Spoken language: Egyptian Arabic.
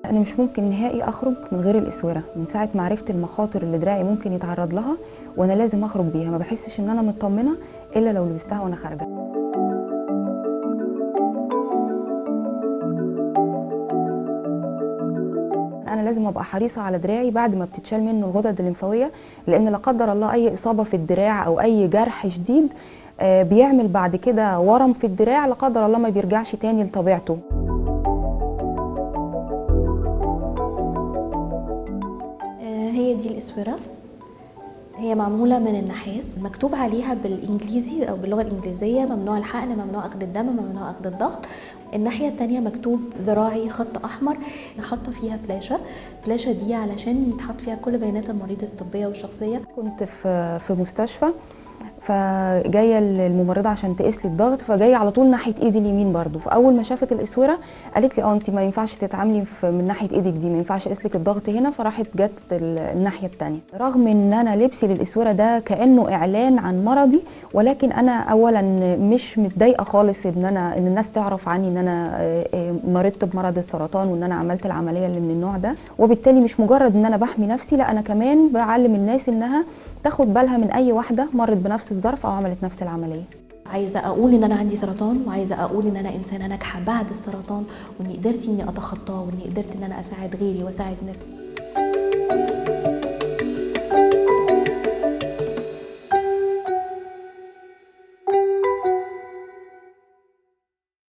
انا مش ممكن نهائي اخرج من غير الاسوره من ساعه ما عرفت المخاطر اللي دراعي ممكن يتعرض لها وانا لازم اخرج بيها ما بحسش ان انا مطمنه الا لو لبستها وانا خارجه انا لازم ابقى حريصه على دراعي بعد ما بتتشال منه الغدد الليمفاويه لان لا قدر الله اي اصابه في الدراع او اي جرح شديد آه، بيعمل بعد كده ورم في الدراع لا قدر الله ما بيرجعش تاني لطبيعته آه، هي دي الاسوره هي معموله من النحاس مكتوب عليها بالانجليزي او باللغه الانجليزيه ممنوع الحقن ممنوع اخذ الدم ممنوع اخذ الضغط الناحيه التانية مكتوب ذراعي خط احمر حاطه فيها فلاشه الفلاشه دي علشان يتحط فيها كل بيانات المريض الطبيه والشخصيه كنت في في مستشفى فجايه الممرضه عشان تقيس لي الضغط فجايه على طول ناحيه ايدي اليمين برضو فاول ما شافت الاسوره قالت لي اه انت ما ينفعش تتعاملي في- من ناحيه ايدك دي ما ينفعش اقيس لك الضغط هنا فراحت جت ال- الناحيه الثانيه رغم ان انا لبسي للاسوره ده كانه اعلان عن مرضي ولكن انا اولا مش متضايقه خالص ان انا ان الناس تعرف عني ان انا آه، آه، مرضت بمرض السرطان وان انا عملت العمليه اللي من النوع ده وبالتالي مش مجرد ان انا بحمي نفسي لا انا كمان بعلم الناس انها تاخد بالها من اي واحده مرت بنفس الظرف او عملت نفس العمليه عايزه اقول ان انا عندي سرطان وعايزه اقول ان انا انسانه ناجحه بعد السرطان واني قدرت اني اتخطاه واني قدرت ان انا اساعد غيري واساعد نفسي